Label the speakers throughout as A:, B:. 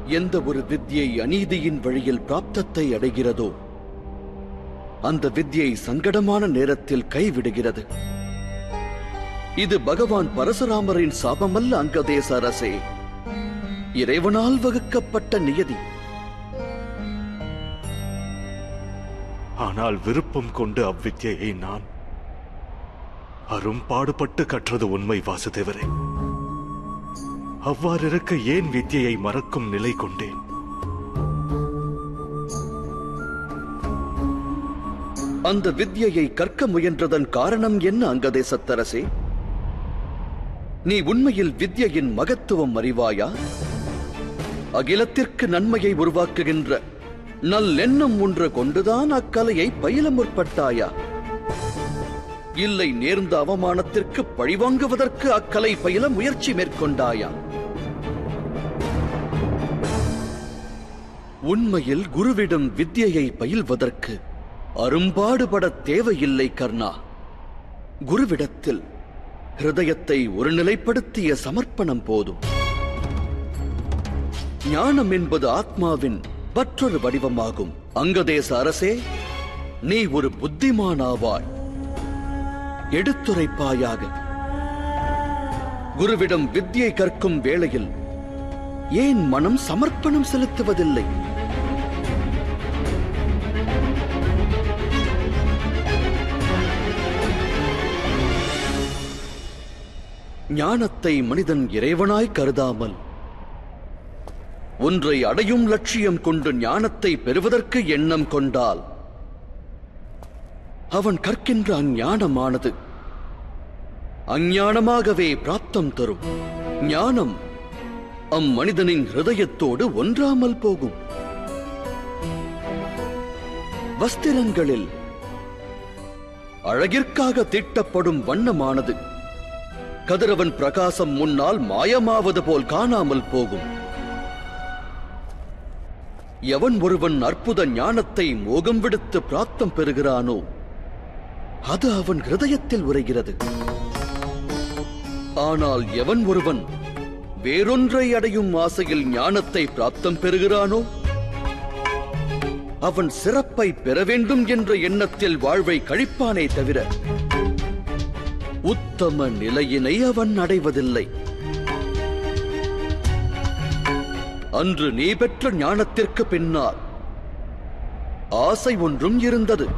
A: எந்த ஒரு வித்யை அநீதியின் வழியில் பிராப்தத்தை அடைகிறதோ அந்த வித்யை சங்கடமான நேரத்தில் கைவிடுகிறது இது பகவான் பரசுராமரின் சாபமல்ல அங்கதேச அரசே இறைவனால் வகுக்கப்பட்ட நியதி
B: ஆனால் விருப்பம் கொண்டு அவ்வித்யை நான் அரும்பாடுபட்டு கற்றது உண்மை வாசுதேவரே அவ்வாறிருக்க ஏன் வித்யை மறக்கும் நிலை கொண்டேன்
A: அந்த வித்யையை கற்க முயன்றதன் காரணம் என்ன அங்கதேசத்தரசே நீ உண்மையில் வித்யையின் மகத்துவம் அறிவாயா அகிலத்திற்கு நன்மையை உருவாக்குகின்ற நல்லெண்ணம் ஒன்று கொண்டுதான் அக்கலையை பயில முற்பட்டாயா இல்லை நேர்ந்த அவமானத்திற்கு பழிவாங்குவதற்கு அக்கலை பயில முயற்சி மேற்கொண்டாயா உண்மையில் குருவிடம் வித்யையை பயில்வதற்கு அரும்பாடுபட தேவையில்லை கர்ணா குருவிடத்தில் ஹிருதயத்தை ஒருநிலைப்படுத்திய சமர்ப்பணம் போதும் ஞானம் என்பது ஆத்மாவின் மற்றொரு வடிவமாகும் அங்கதேச அரசே நீ ஒரு புத்திமானாவாய் எடுத்துரைப்பாயாக குருவிடம் வித்யை கற்கும் வேளையில் ஏன் மனம் சமர்ப்பணம் செலுத்துவதில்லை ஞானத்தை மனிதன் இறைவனாய் கருதாமல் ஒன்றை அடையும் லட்சியம் கொண்டு ஞானத்தை பெறுவதற்கு எண்ணம் கொண்டால் அவன் கற்கின்ற அஞ்ஞானமானது அஞ்ஞானமாகவே பிராப்தம் தரும் ஞானம் அம்மனிதனின் ஹிருதயத்தோடு ஒன்றாமல் போகும் வஸ்திரங்களில் அழகிற்காக தீட்டப்படும் வண்ணமானது கதிரவன் பிரகாசம் முன்னால் மாயமாவது போல் காணாமல் போகும் எவன் ஒருவன் அற்புத ஞானத்தை மோகம் விடுத்து பிராப்தம் பெறுகிறானோ அது அவன் ஹிருதயத்தில் உரைகிறது ஆனால் எவன் ஒருவன் வேறொன்றை அடையும் ஆசையில் ஞானத்தை பிராப்தம் பெறுகிறானோ அவன் சிறப்பை பெற வேண்டும் என்ற எண்ணத்தில் வாழ்வை கழிப்பானே தவிர உத்தம நிலையினை அவன் அடைவதில்லை அன்று நீ பெற்ற ஞானத்திற்கு பின்னால் ஆசை ஒன்றும் இருந்தது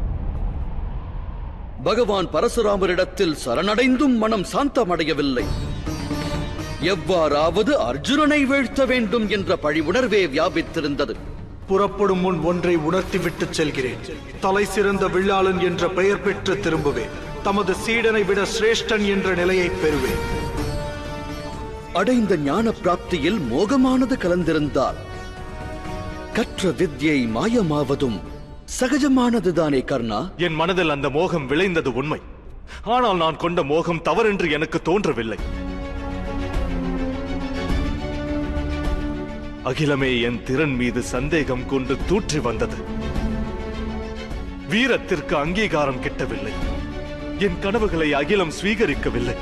A: பகவான் பரசுராமரிடத்தில் சரணடைந்தும் மனம் சாந்தமடையவில்லை எவ்வாறாவது அர்ஜுனனை வீழ்த்த வேண்டும் என்ற பழி உணர்வே வியாபித்திருந்தது
C: புறப்படும் முன் ஒன்றை உணர்த்திவிட்டு செல்கிறேன் தலை சிறந்த வில்லாளன் என்ற பெயர் பெற்று திரும்புவேன் தமது சீடனை விட சிரேஷ்டன் என்ற நிலையை பெறுவேன்
A: அடைந்த ஞான பிராப்தியில் மோகமானது கலந்திருந்தால் கற்ற வித்யை மாயமாவதும் சகஜமானதுதானே கர்ணா
B: என் மனதில் அந்த மோகம் விளைந்தது உண்மை ஆனால் நான் கொண்ட மோகம் தவறென்று எனக்கு தோன்றவில்லை அகிலமே என் திறன் மீது சந்தேகம் கொண்டு தூற்றி வந்தது வீரத்திற்கு அங்கீகாரம் கிட்டவில்லை என் கனவுகளை அகிலம் ஸ்வீகரிக்கவில்லை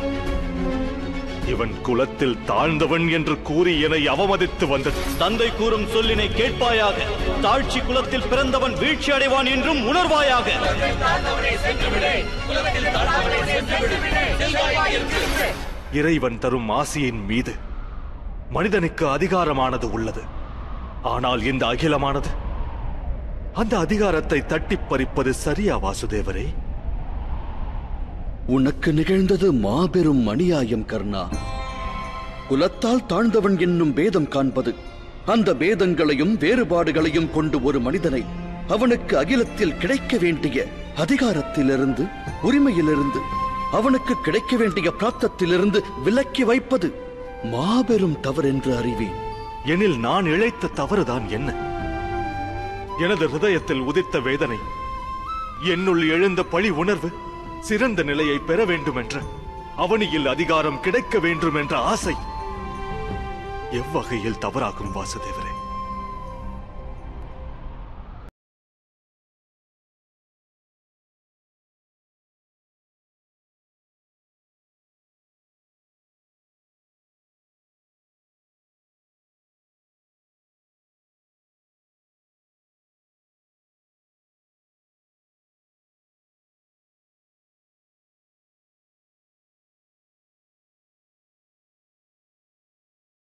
B: இவன் குலத்தில் தாழ்ந்தவன் என்று கூறி என்னை அவமதித்து வந்தது
D: தந்தை கூறும் சொல்லினை கேட்பாயாக தாழ்ச்சி குலத்தில் பிறந்தவன் வீழ்ச்சி அடைவான் என்றும் உணர்வாயாக
B: இறைவன் தரும் ஆசியின் மீது மனிதனுக்கு அதிகாரமானது உள்ளது ஆனால் இந்த அகிலமானது அந்த அதிகாரத்தை தட்டிப் பறிப்பது சரியா வாசுதேவரே
A: உனக்கு நிகழ்ந்தது மாபெரும் அநியாயம் கர்ணா குலத்தால் தாழ்ந்தவன் என்னும் பேதம் காண்பது அந்த பேதங்களையும் வேறுபாடுகளையும் கொண்டு ஒரு மனிதனை அவனுக்கு அகிலத்தில் கிடைக்க வேண்டிய அதிகாரத்திலிருந்து உரிமையிலிருந்து அவனுக்கு கிடைக்க வேண்டிய பிராப்தத்திலிருந்து விலக்கி வைப்பது மாபெரும் தவறென்று அறிவேன்
B: எனில் நான் இழைத்த தவறுதான் என்ன எனது ஹிருதயத்தில் உதித்த வேதனை என்னுள் எழுந்த பழி உணர்வு சிறந்த நிலையை பெற வேண்டும் என்ற அவனியில் அதிகாரம் கிடைக்க வேண்டும் என்ற ஆசை எவ்வகையில் தவறாகும் வாசுதேவரே